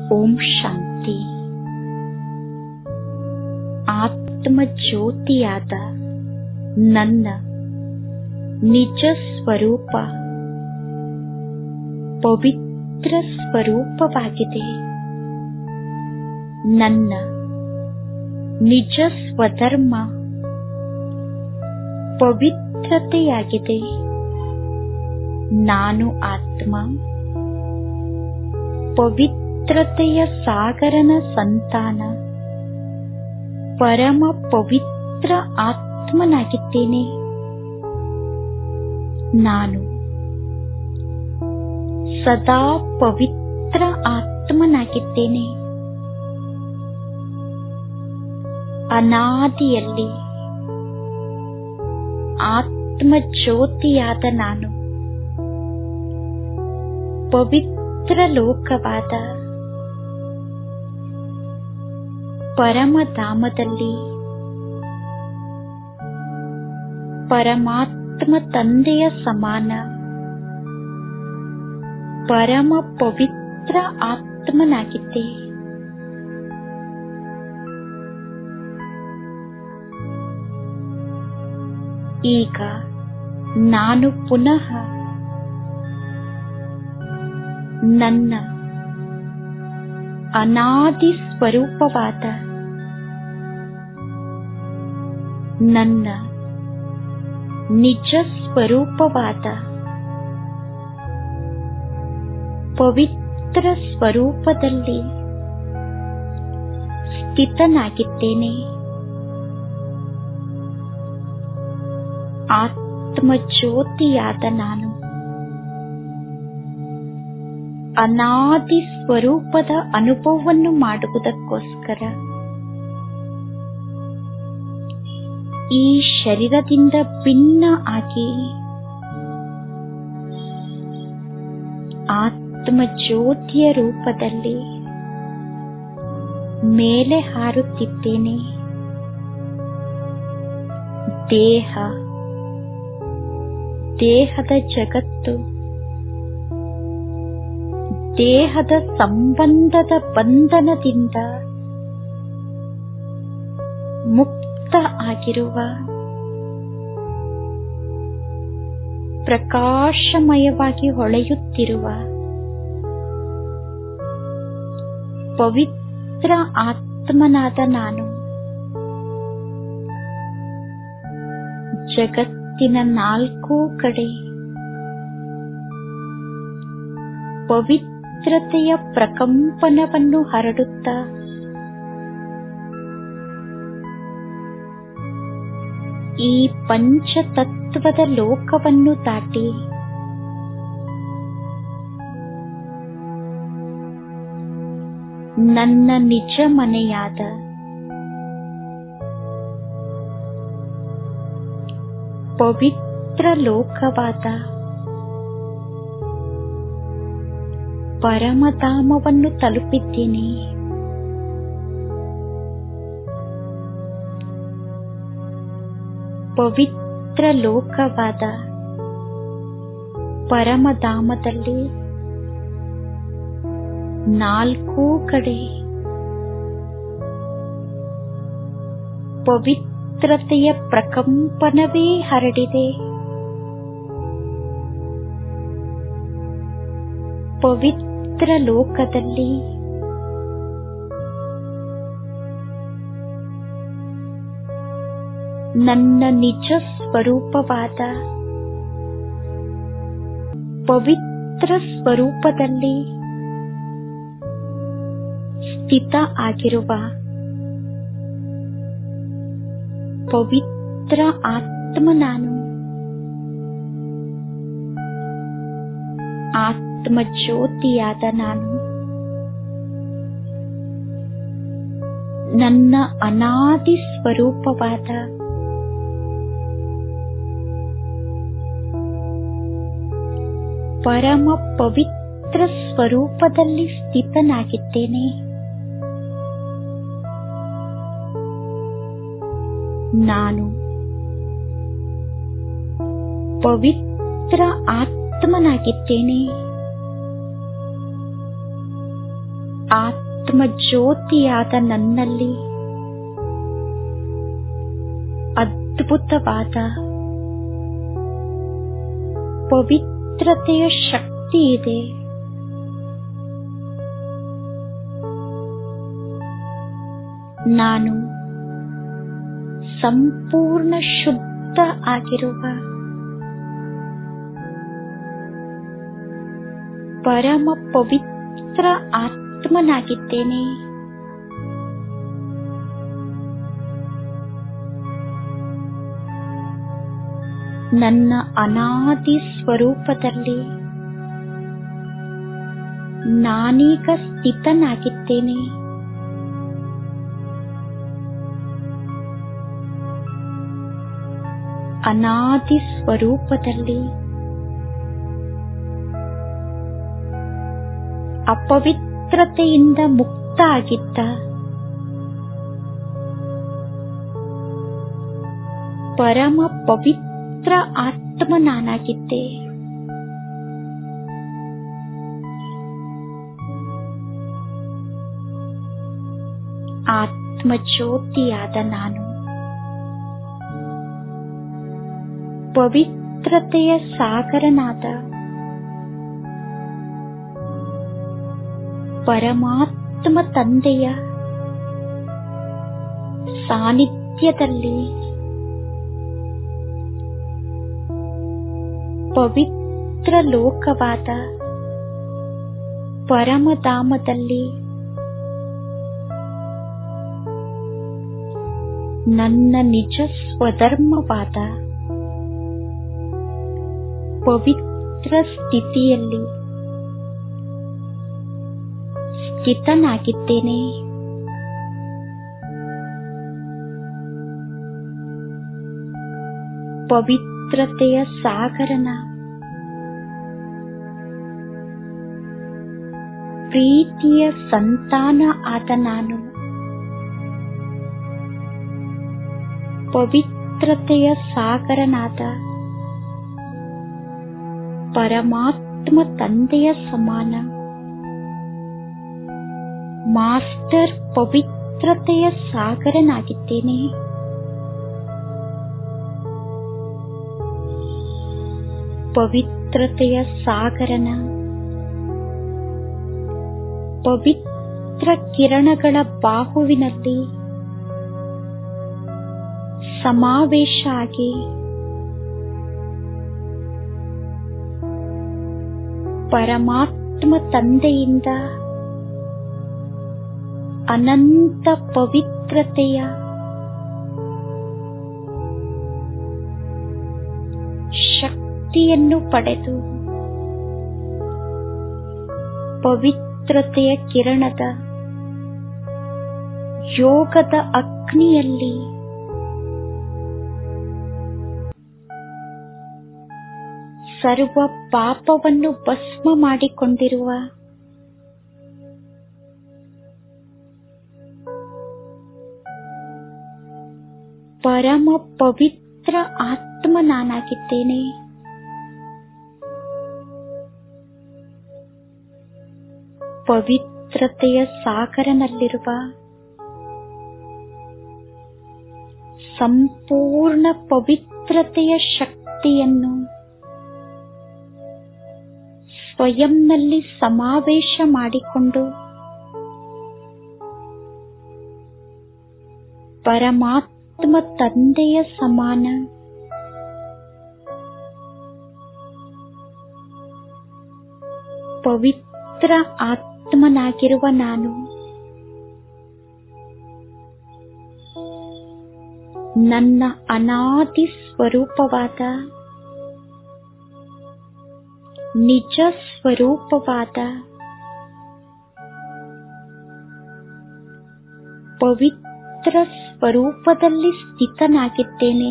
ಓಂ ಶಾಂತಿ ಆತ್ಮ ಜ್ಯೋತಿಯಾದ ನನ್ನ ನಿಜ ಸ್ವರೂಪ ಪವಿತ್ರ ಸ್ವರೂಪವಾಗಿದೆ ನನ್ನ ನಿಜ ಸ್ವಧರ್ಮ ಪವಿತ್ರತೆಯಾಗಿದೆ ನಾನು ಆತ್ಮ ಪವಿತ್ರತೆಯ ಸಾಗರನ ಸಂತಾನ ಪರಮ ಪವಿತ್ರ ಆತ್ಮನಾಗಿದ್ದೇನೆ ನಾನು ಸದಾ ಪವಿತ್ರ ಆತ್ಮನಾಗಿದ್ದೇನೆ ಅನಾದಿಯಲ್ಲಿ ಆತ್ಮ ಜ್ಯೋತಿಯಾದ ನಾನು ಪವಿತ್ರ ಲೋಕವಾದ ಪರಮಧಾಮದಲ್ಲಿ ಪರಮಾತ್ಮ ತಂದೆಯ ಸಮಾನ ಪರಮ ಪವಿತ್ರ ಆತ್ಮನಾಗಿದ್ದೆ ಈಗ ನಾನು ಪುನಃ ನನ್ನ ಅನಾದಿ ಸ್ವರೂಪವಾದ ನನ್ನ ನಿಜ ಸ್ವರೂಪವಾದ ಪವಿತ್ರ ಸ್ವರೂಪದಲ್ಲಿ ಸ್ಥಿತನಾಗಿದ್ದೇನೆ ಆತ್ಮ ಜ್ಯೋತಿಯಾದ ನಾನು ಅನಾದಿ ಸ್ವರೂಪದ ಅನುಭವವನ್ನು ಮಾಡುವುದಕ್ಕೋಸ್ಕರ ಈ ಶರೀರದಿಂದ ಭಿನ್ನ ಆಗಿ ಆತ್ಮ ಜ್ಯೋತಿಯ ರೂಪದಲ್ಲಿ ಮೇಲೆ ಹಾರುತ್ತಿದ್ದೇನೆ ದೇಹ ದೇಹದ ಜಗತ್ತು ದೇಹದ ಸಂಬಂಧದ ಬಂಧನದಿಂದ ಮುಕ್ತ ಆಗಿರುವ ಪ್ರಕಾಶಮಯವಾಗಿ ಹೊಳೆಯುತ್ತಿರುವ ಪವಿತ್ರ ಆತ್ಮನಾದ ನಾನು ಜಗತ್ತಿನ ನಾಲ್ಕೂ ಕಡೆ ಪವಿತ್ರತೆಯ ಪ್ರಕಂಪನವನ್ನು ಹರಡುತ್ತಾ ಈ ಪಂಚತತ್ವದ ಲೋಕವನ್ನು ದಾಟಿ ನನ್ನ ನಿಜ ಮನೆಯಾದ ಪವಿತ್ರ ಲೋಕವಾದ ಪರಮಧಾಮವನ್ನು ತಲುಪಿದ್ದೀನಿ ಪವಿತ್ರ ಲೋಕವಾದ ಪರಮಧಾಮದಲ್ಲಿ ನಾಲ್ಕೂ ಕಡೆ ಪವಿತ್ರತೆಯ ಪ್ರಕಂಪನವೇ ಹರಡಿದೆ ಪವಿತ್ರ ಲೋಕದಲ್ಲಿ ನನ್ನ ನಿಜ ಸ್ವರೂಪವಾದ ಪವಿತ್ರ ಸ್ವರೂಪದಲ್ಲಿ ಸ್ಥಿತ ಆಗಿರುವ ಪವಿತ್ರ ಆತ್ಮ ನಾನು ಆತ್ಮ ಜ್ಯೋತಿಯಾದ ನಾನು ನನ್ನ ಅನಾದಿ ಸ್ವರೂಪವಾದ ಪರಮ ಪವಿತ್ರ ಸ್ವರೂಪದಲ್ಲಿ ಸ್ಥಿತನಾಗಿದ್ದೇನೆ ನಾನು ಪವಿತ್ರ ಆತ್ಮನಾಗಿದ್ದೇನೆ ಆತ್ಮ ಜ್ಯೋತಿಯಾದ ನನ್ನಲ್ಲಿ ಅದ್ಭುತವಾದ ಪವಿತ್ರತೆಯ ಶಕ್ತಿ ಇದೆ ನಾನು ಸಂಪೂರ್ಣ ಶುದ್ಧ ಆಗಿರುವ ಪರಮ ಪವಿತ್ರ ಆತ್ಮನಾಗಿದ್ದೇನೆ ನನ್ನ ಅನಾದಿ ಸ್ವರೂಪದಲ್ಲಿ ನಾನೀಗ ಸ್ಥಿತನಾಗಿದ್ದೇನೆ ಅನಾದಿ ಸ್ವರೂಪದಲ್ಲಿ ಅಪವಿತ್ರತೆಯಿಂದ ಮುಕ್ತ ಆಗಿದ್ದ ಪರಮ ಪವಿತ್ರ ಆತ್ಮ ನಾನಾಗಿದ್ದೆ ಆತ್ಮ ಜ್ಯೋತಿಯಾದ ನಾನು ಪವಿತ್ರತೆಯ ಸಾಗರನಾದ ಪರಮಾತ್ಮ ತಂದೆಯ ಸಾನ್ನಿಧ್ಯದಲ್ಲಿ ಪವಿತ್ರ ಲೋಕವಾದ ಪರಮಧಾಮದಲ್ಲಿ ನನ್ನ ನಿಜ ಸ್ವಧರ್ಮವಾದ ಪವಿತ್ರ ಸ್ಥಿತಿಯಲ್ಲಿ ಸ್ಥಿತನಾಗಿದ್ದೇನೆ ಪವಿತ್ರತೆಯ ಸಾಗರನ ಪ್ರೀತಿಯ ಸಂತಾನ ಆದ ನಾನು ಪವಿತ್ರತೆಯ ಸಾಗರನಾದ ಪರಮಾತ್ಮ ತಂದೆಯ ಸಮಾನ ಮಾಸ್ಟರ್ ಪವಿತ್ರತೆಯ ಸಾಗರನಾಗಿದ್ದೇನೆ ಪವಿತ್ರತೆಯ ಸಾಗರನ ಪವಿತ್ರ ಕಿರಣಗಳ ಬಾಹುವಿನಲ್ಲಿ ಸಮಾವೇಶ ಆಗಿ ಪರಮಾತ್ಮ ತಂದೆಯಿಂದ ಅನಂತ ಪವಿತ್ರತೆಯ ಶಕ್ತಿಯನ್ನು ಪಡೆದು ಪವಿತ್ರತೆಯ ಕಿರಣದ ಯೋಗದ ಅಗ್ನಿಯಲ್ಲಿ ಸರ್ವ ಪಾಪವನ್ನು ಭಸ್ಮ ಮಾಡಿಕೊಂಡಿರುವ ಪರಮ ಪವಿತ್ರ ಆತ್ಮ ನಾನಾಗಿದ್ದೇನೆ ಪವಿತ್ರತೆಯ ಸಾಗರನಲ್ಲಿರುವ ಸಂಪೂರ್ಣ ಪವಿತ್ರತೆಯ ಶಕ್ತಿಯನ್ನು ಸ್ವಯಂನಲ್ಲಿ ಸಮಾವೇಶ ಮಾಡಿಕೊಂಡು ಪರಮಾತ್ಮ ತಂದೆಯ ಸಮಾನ ಪವಿತ್ರ ಆತ್ಮನಾಗಿರುವ ನಾನು ನನ್ನ ಅನಾದಿ ಸ್ವರೂಪವಾದ ನಿಜ ಸ್ವರೂಪವಾದ ಪವಿತ್ರ ಸ್ವರೂಪದಲ್ಲಿ ಸ್ಥಿತನಾಗಿದ್ದೇನೆ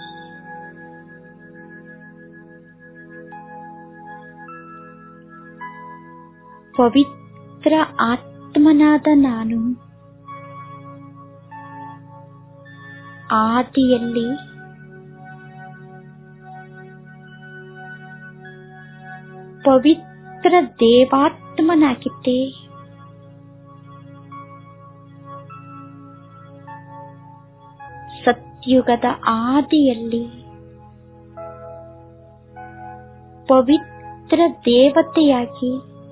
ಪವಿತ್ರ ಆತ್ಮನಾದ ನಾನು ಆದಿಯಲ್ಲಿ ಪವಿತ್ರ ದೇವಾತ್ಮನಾಗಿದ್ದೆ ಸತ್ಯುಗದ ಆದಿಯಲ್ಲಿ ಪವಿತ್ರ ದೇವತೆಯಾಗಿ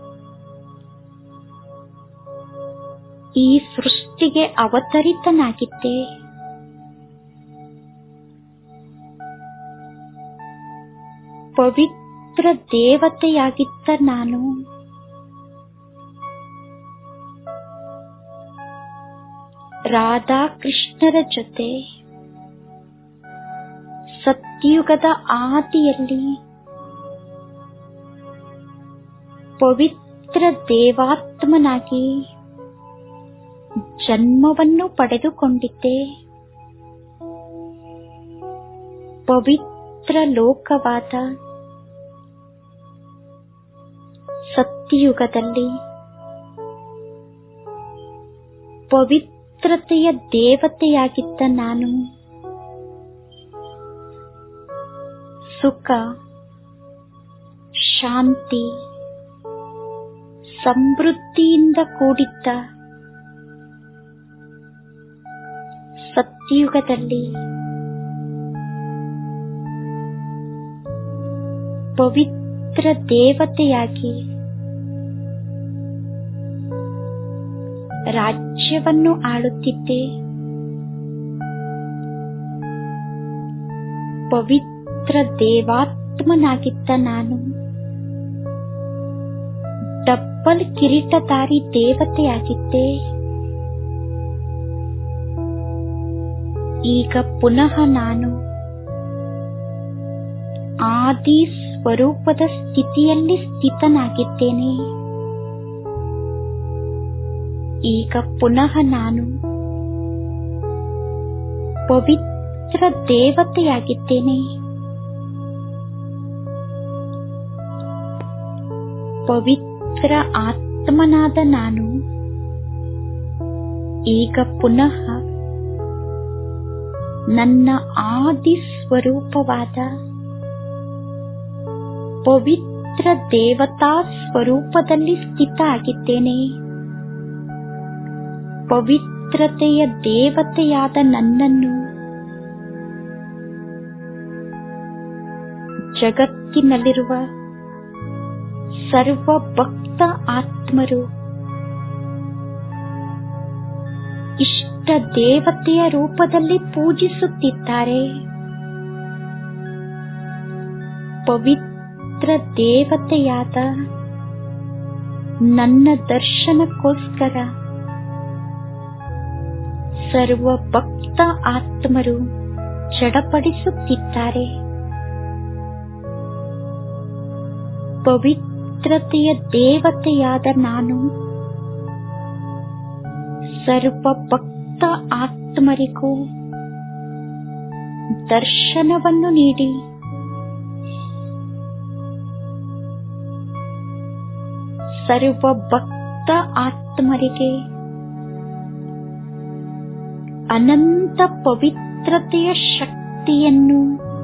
ಈ ಸೃಷ್ಟಿಗೆ ಅವತರಿತನಾಗಿದ್ದೆ ಪವಿತ್ರ ದೇವತೆಯಾಗಿದ್ದ ನಾನು ರಾಧಾಕೃಷ್ಣರ ಜೊತೆ ಸತ್ಯುಗದ ಆದಿಯಲ್ಲಿ ಪವಿತ್ರ ದೇವಾತ್ಮನಾಗಿ ಜನ್ಮವನ್ನು ಪಡೆದುಕೊಂಡಿದ್ದೆ ಪವಿತ್ರ ಲೋಕವಾದ ಸತ್ಯಯುಗದಲ್ಲಿ ಪವಿತ್ರತೆಯ ದೇವತೆಯಾಗಿದ್ದ ನಾನು ಸುಖ ಶಾಂತಿ ಸಮೃದ್ಧಿಯಿಂದ ಕೂಡಿದ್ದ ಸತ್ಯಯುಗದಲ್ಲಿ ಪವಿತ್ರ ದೇವತೆಯಾಗಿ ರಾಜ್ಯವನ್ನು ಆಳುತ್ತಿದ್ದೆ ಪವಿತ್ರ ದೇವಾತ್ಮನಾಗಿದ್ದ ನಾನು ಡಬ್ಬಲ್ ಕಿರೀಟಧಾರಿ ದೇವತೆಯಾಗಿದ್ದೆ ಈಗ ಪುನಃ ನಾನು ಆದಿ ಸ್ವರೂಪದ ಸ್ಥಿತಿಯಲ್ಲಿ ಸ್ಥಿತನಾಗಿದ್ದೇನೆ ಈಗ ಪುನಃ ನಾನು ಪವಿತ್ರ ದೇವತೆಯಾಗಿದ್ದೇನೆ ಪವಿತ್ರ ಆತ್ಮನಾದ ನಾನು ಈಗ ಪುನಃ ನನ್ನ ಆದಿ ಸ್ವರೂಪವಾದ ಪವಿತ್ರ ದೇವತಾ ಸ್ವರೂಪದಲ್ಲಿ ಸ್ಥಿತ ಆಗಿದ್ದೇನೆ ಪವಿತ್ರತೆಯ ದೇವತೆಯಾದ ನನ್ನನ್ನು ಜಗತ್ತಿನಲ್ಲಿರುವ ಸರ್ವ ಭಕ್ತ ಆತ್ಮರು ಇಷ್ಟ ದೇವತೆಯ ರೂಪದಲ್ಲಿ ಪೂಜಿಸುತ್ತಿದ್ದಾರೆ ಪವಿತ್ರ ದೇವತೆಯಾದ ನನ್ನ ದರ್ಶನಕ್ಕೋಸ್ಕರ ಸರ್ವ ಭಕ್ತ ಆತ್ಮರು ಚಡಪಡಿಸುತ್ತಿದ್ದಾರೆ ಪವಿತ್ರತೆಯ ದೇವತೆಯಾದ ನಾನು ಸರ್ವ ಭಕ್ತ ಆತ್ಮರಿಗೂ ದರ್ಶನವನ್ನು ನೀಡಿ ಸರ್ವ ಭಕ್ತ ಆತ್ಮರಿಗೆ ಅನಂತ ಪವಿತ್ರತೆಯ ಶಕ್ತಿಯನ್ನು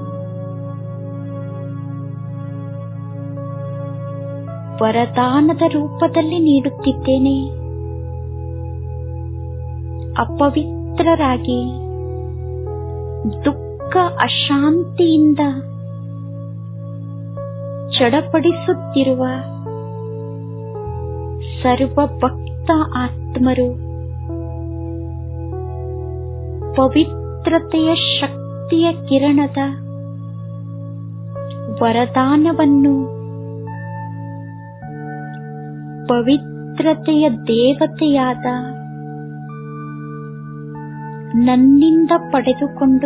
ವರದಾನದ ರೂಪದಲ್ಲಿ ನೀಡುತ್ತಿದ್ದೇನೆ ಅಪವಿತ್ರರಾಗಿ ದುಃಖ ಅಶಾಂತಿಯಿಂದ ಚಡಪಡಿಸುತ್ತಿರುವ ಸರ್ವ ಭಕ್ತ ಆತ್ಮರು ಪವಿತ್ರತೆಯ ಶಕ್ತಿಯ ಕಿರಣದ ವರದಾನವನ್ನು ಪವಿತ್ರತೆಯ ದೇವತೆಯಾದ ನನ್ನಿಂದ ಪಡೆದುಕೊಂಡು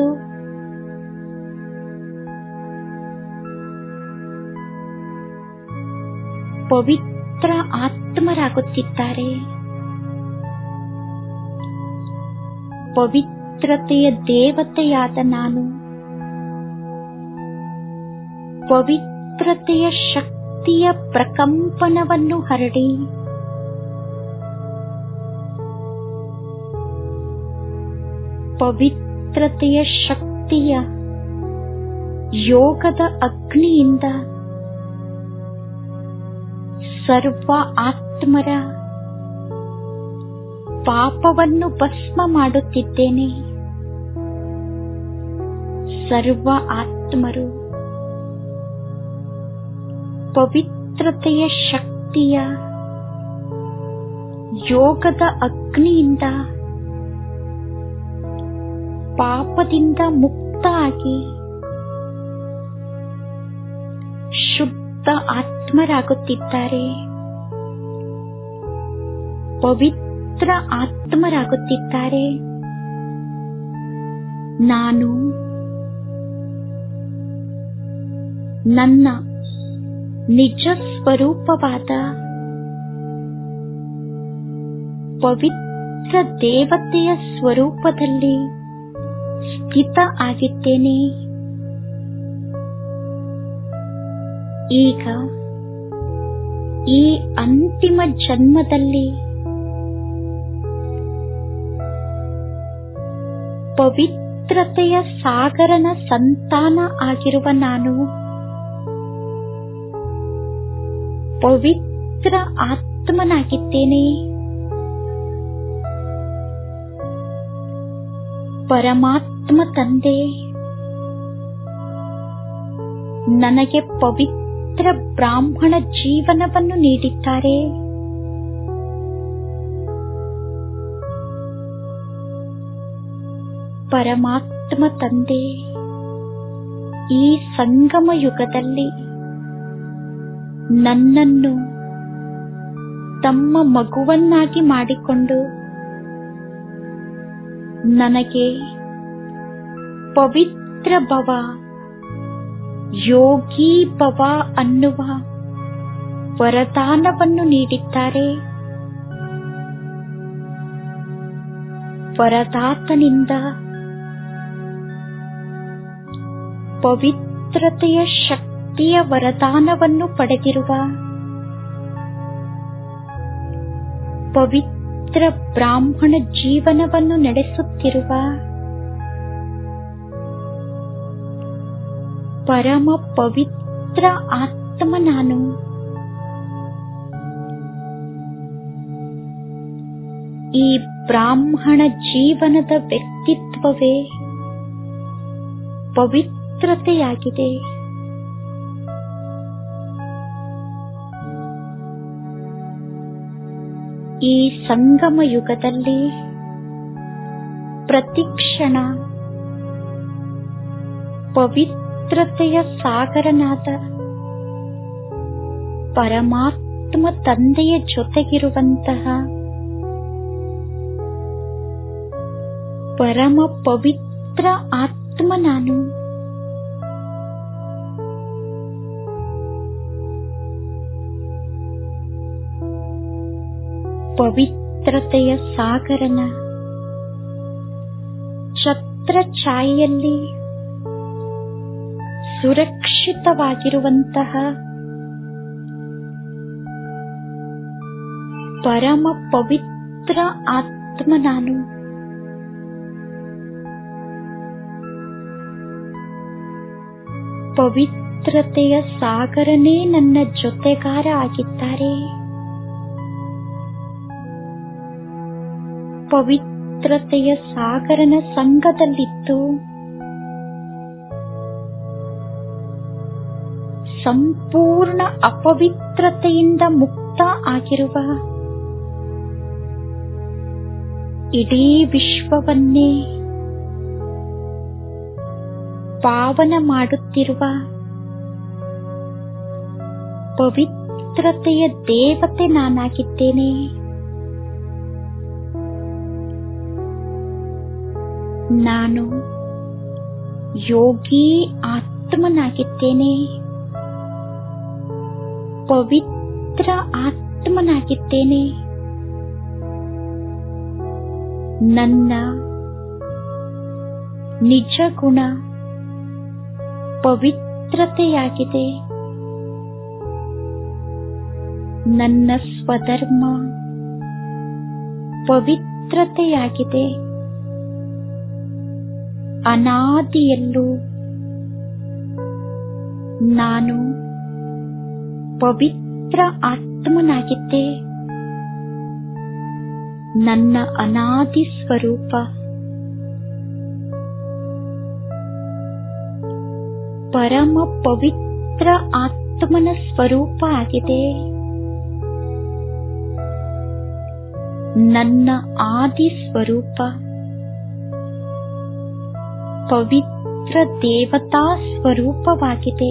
ಪವಿತ್ರ ಆತ್ಮರಾಗುತ್ತಿದ್ದಾರೆ ಪವಿತ್ರತೆಯ ದೇವತೆಯಾದ ನಾನು ಪವಿತ್ರತೆಯ ಶಕ್ತಿಯ ಪ್ರಕಂಪನವನ್ನು ಹರಡಿ ಪವಿತ್ರತೆಯ ಶಕ್ತಿಯ ಯೋಗದ ಅಗ್ನಿಯಿಂದ ಸರ್ವ ಆತ್ಮರ ಪಾಪವನ್ನು ಭಸ್ಮ ಮಾಡುತ್ತಿದ್ದೇನೆ ಸರ್ವ ಆತ್ಮರು ಪವಿತ್ರತೆಯ ಶಕ್ತಿಯ ಯೋಗದ ಅಗ್ನಿಯಿಂದ ಪಾಪದಿಂದ ಮುಕ್ತ ಆಗಿ ಶುದ್ಧ ಆತ್ಮರಾಗುತ್ತಿದ್ದಾರೆ ಪವಿತ್ರ ಆತ್ಮರಾಗುತ್ತಿದ್ದಾರೆ ನಾನು ನನ್ನ ನಿಜ ಸ್ವರೂಪವಾದ ಪವಿತ್ರ ದೇವತೆಯ ಸ್ವರೂಪದಲ್ಲಿ ಸ್ಥಿತ ಆಗಿದ್ದೇನೆ ಈಗ ಈ ಅಂತಿಮ ಜನ್ಮದಲ್ಲಿ ಪವಿತ್ರತೆಯ ಸಾಗರನ ಸಂತಾನ ಆಗಿರುವ ನಾನು ಪವಿತ್ರ ಆತ್ಮನಾಗಿದ್ದೇನೆ ಪರಮಾತ್ಮ ತಂದೆ ನನಗೆ ಪವಿತ್ರ ಬ್ರಾಹ್ಮಣ ಜೀವನವನ್ನು ನೀಡಿದ್ದಾರೆ ಪರಮಾತ್ಮ ತಂದೆ ಈ ಸಂಗಮ ಯುಗದಲ್ಲಿ ನನ್ನನ್ನು ತಮ್ಮ ಮಗುವನ್ನಾಗಿ ಮಾಡಿಕೊಂಡು ನನಗೆ ಪವಿತ್ರ ಭವ ಯೋಗಿ ಭವ ಅನ್ನುವ ವರದಾನವನ್ನು ನೀಡಿದ್ದಾರೆ ವರದಾತನಿಂದ ಪವಿತ್ರತೆಯ ಶಕ್ತಿಯ ವರದಾನವನ್ನು ಪಡೆದಿರುವ ಪವಿತ್ರ ಬ್ರಾಹ್ಮಣ ಜೀವನವನ್ನು ನಡೆಸುತ್ತಿರುವ ಪರಮ ಪವಿತ್ರ ಆತ್ಮ ನಾನು ಈ ಬ್ರಾಹ್ಮಣ ಜೀವನದ ವ್ಯಕ್ತಿತ್ವವೇ ಪವಿತ್ರತೆಯಾಗಿದೆ ಈ ಸಂಗಮ ಯುಗದಲ್ಲಿ ಪ್ರತಿಕ್ಷಣ ಪವಿತ್ರತೆಯ ಸಾಗರನಾದ ಪರಮಾತ್ಮ ತಂದೆಯ ಜೊತೆಗಿರುವಂತಹ ಪರಮ ಪವಿತ್ರ ಆತ್ಮ ನಾನು ಪವಿತ್ರತೆಯ ಸಾಗರನ ಛತ್ರ ಛಾಯೆಯಲ್ಲಿ ಸುರಕ್ಷಿತವಾಗಿರುವಂತಹ ಪರಮ ಪವಿತ್ರ ಆತ್ಮ ನಾನು ಪವಿತ್ರತೆಯ ಸಾಗರನೇ ನನ್ನ ಜೊತೆಗಾರ ಆಗಿದ್ದಾರೆ ಪವಿತ್ರತೆಯ ಸಾಗರನ ಸಂಘದಲ್ಲಿದ್ದು ಸಂಪೂರ್ಣ ಅಪವಿತ್ರತೆಯಿಂದ ಮುಕ್ತ ಆಗಿರುವ ಇಡೀ ವಿಶ್ವವನ್ನೇ ಪಾವನ ಮಾಡುತ್ತಿರುವ ಪವಿತ್ರತೆಯ ದೇವತೆ ನಾನಾಗಿದ್ದೇನೆ ನಾನು ಯೋಗಿ ಆತ್ಮನಾಗಿದ್ದೇನೆ ಪವಿತ್ರ ಆತ್ಮನಾಗಿದ್ದೇನೆ ನನ್ನ ನಿಜ ಗುಣ ಪವಿತ್ರತೆಯಾಗಿದೆ ನನ್ನ ಸ್ವಧರ್ಮ ಪವಿತ್ರತೆಯಾಗಿದೆ ಅನಾದಿಯಲ್ಲೂ ನಾನು ಪವಿತ್ರ ಆತ್ಮನಾಗಿದ್ದೆ ನನ್ನ ಅನಾದಿ ಸ್ವರೂಪ ಪರಮ ಪವಿತ್ರ ಆತ್ಮನ ಸ್ವರೂಪ ಆಗಿದೆ ನನ್ನ ಆದಿ ಸ್ವರೂಪ ಪವಿತ್ರ ದೇವತಾ ಸ್ವರೂಪವಾಗಿದೆ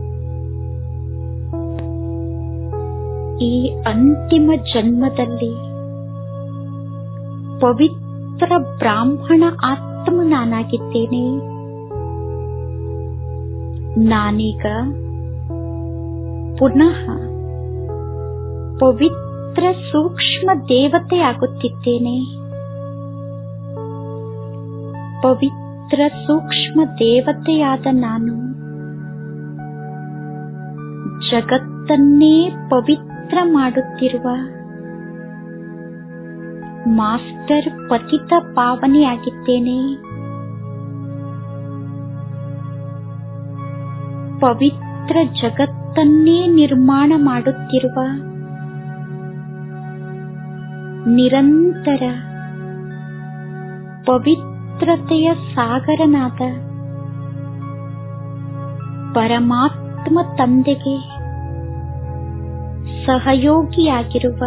ಈ ಅಂತಿಮ ಜನ್ಮದಲ್ಲಿ ಪವಿತ್ರ ಬ್ರಾಹ್ಮಣ ಆತ್ಮ ನಾನಾಗಿದ್ದೇನೆ ನಾನೀಗ ಪುನಃ ಪವಿತ್ರ ಸೂಕ್ಷ್ಮ ದೇವತೆಯಾಗುತ್ತಿದ್ದೇನೆ ಪವಿತ್ರ ಸೂಕ್ಷ್ಮ ದೇವತೆಯಾದ ನಾನು ಜಗತ್ತನ್ನೇ ಪವಿತ್ರ ಮಾಡುತ್ತಿರುವ ಮಾಸ್ಟರ್ ಪತಿತ ಪಾವನೆಯಾಗಿದ್ದೇನೆ ಪವಿತ್ರ ಜಗತ್ತನ್ನೇ ನಿರ್ಮಾಣ ಮಾಡುತ್ತಿರುವ ನಿರಂತರ ಪವಿತ್ರತೆಯ ಸಾಗರನಾದ ಪರಮಾತ್ಮ ತಂದೆಗೆ ಸಹಯೋಗಿಯಾಗಿರುವ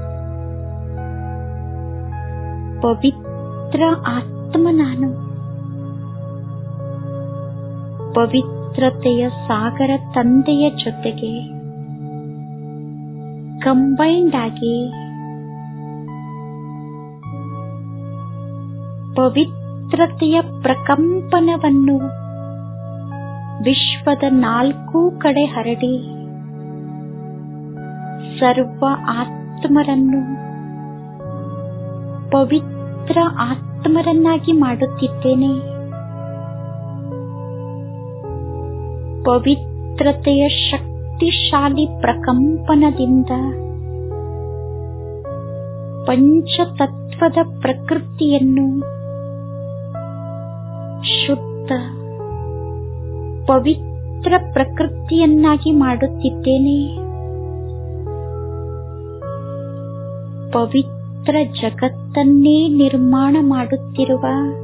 ಪವಿತ್ರ ಆತ್ಮ ನಾನು ಪವಿತ್ರತೆಯ ಸಾಗರ ತಂದೆಯ ಜೊತೆಗೆ ಕಂಬೈಂಡ್ ಆಗಿ ಪವಿತ್ರತೆಯ ಪ್ರಕಂಪನವನ್ನು ವಿಶ್ವದ ನಾಲ್ಕೂ ಕಡೆ ಹರಡಿ ಸರ್ವ ಆತ್ಮರನ್ನು ಪವಿತ್ರ ಆತ್ಮರನ್ನಾಗಿ ಮಾಡುತ್ತಿದ್ದೇನೆ ಪವಿತ್ರತೆಯ ಶಕ್ತಿಶಾಲಿ ಪ್ರಕಂಪನದಿಂದ ಪಂಚತತ್ವದ ಪ್ರಕೃತಿಯನ್ನು ಶುದ್ಧ ಪವಿತ್ರ ಪ್ರಕೃತಿಯನ್ನಾಗಿ ಮಾಡುತ್ತಿದ್ದೇನೆ ಪವಿತ್ರ ಜಗತ್ತನ್ನೇ ನಿರ್ಮಾಣ ಮಾಡುತ್ತಿರುವ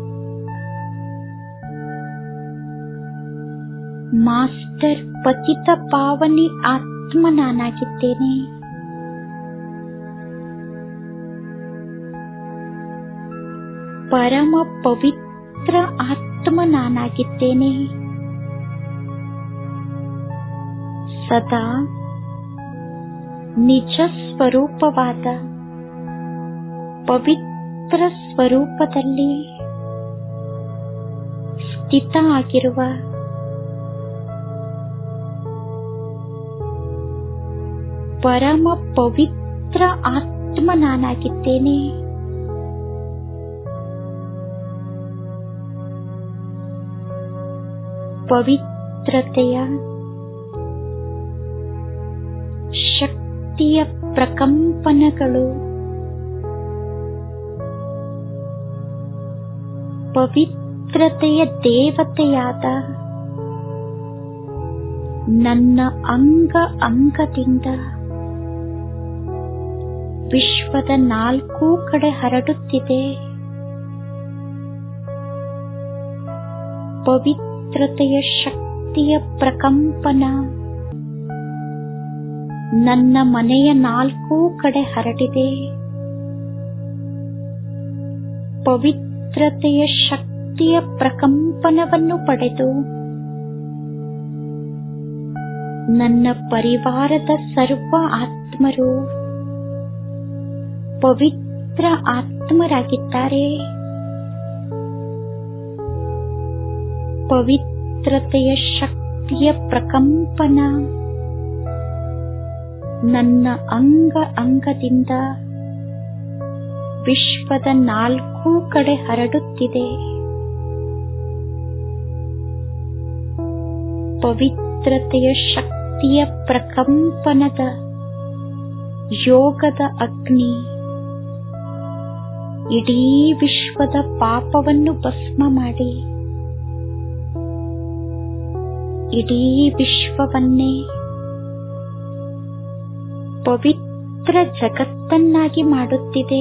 ಮಾಸ್ಟರ್ ಪತಿತ ಪಾವನಿ ಆತ್ಮ ನಾನಾಗಿದ್ದೇನೆ ಪರಮ ಪವಿತ್ರ ಆತ್ಮ ನಾನಾಗಿದ್ದೇನೆ ಸದಾ ನಿಜ ಸ್ವರೂಪವಾದ ಪವಿತ್ರ ಸ್ವರೂಪದಲ್ಲಿ ಸ್ಥಿತ ಆಗಿರುವ ಪರಮ ಪವಿತ್ರ ಆತ್ಮ ನಾನಾಗಿದ್ದೇನೆ ಪವಿತ್ರತೆಯ ಶಕ್ತಿಯ ಪ್ರಕಂಪನಗಳು ಪವಿತ್ರತೆಯ ದೇವತೆಯಾದ ನನ್ನ ಅಂಗ ಅಂಗದಿಂದ ವಿಶ್ವದ ನಾಲ್ಕೂ ಕಡೆ ಹರಡುತ್ತಿದೆ ಪವಿತ್ರತೆಯ ಶಕ್ತಿಯ ಪ್ರಕಂಪನ ನನ್ನ ಮನೆಯ ನಾಲ್ಕೂ ಕಡೆ ಹರಡಿದೆ ಪವಿತ್ರತೆಯ ಶಕ್ತಿಯ ಪ್ರಕಂಪನವನ್ನು ಪಡೆದು ನನ್ನ ಪರಿವಾರದ ಸರ್ವ ಆತ್ಮರು ಪವಿತ್ರ ಆತ್ಮರಾಗಿದ್ದಾರೆ ಪವಿತ್ರತೆಯ ಶಕ್ತಿಯ ಪ್ರಕಂಪನ ನನ್ನ ಅಂಗ ಅಂಗದಿಂದ ವಿಶ್ವದ ನಾಲ್ಕೂ ಕಡೆ ಹರಡುತ್ತಿದೆ ಪವಿತ್ರತೆಯ ಶಕ್ತಿಯ ಪ್ರಕಂಪನದ ಯೋಗದ ಅಗ್ನಿ ಇಡೀ ವಿಶ್ವದ ಪಾಪವನ್ನು ಭಸ್ಮ ಮಾಡಿ ಇಡೀ ವಿಶ್ವವನ್ನೇ ಪವಿತ್ರ ಜಗತ್ತನ್ನಾಗಿ ಮಾಡುತ್ತಿದೆ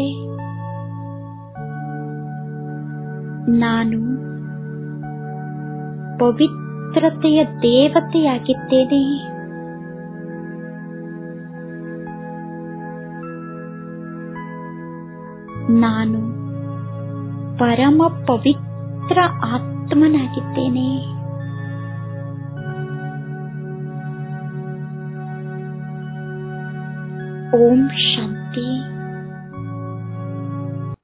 ನಾನು ಪವಿತ್ರ ಪವಿತ್ರತೆಯ ದೇವತೆಯಾಗಿದ್ದೇನೆ ನಾನು ಪರಮ ಪವಿತ್ರ ಆತ್ಮನಾಗಿದ್ದೇನೆ ಓಂ ಶಾಂತಿ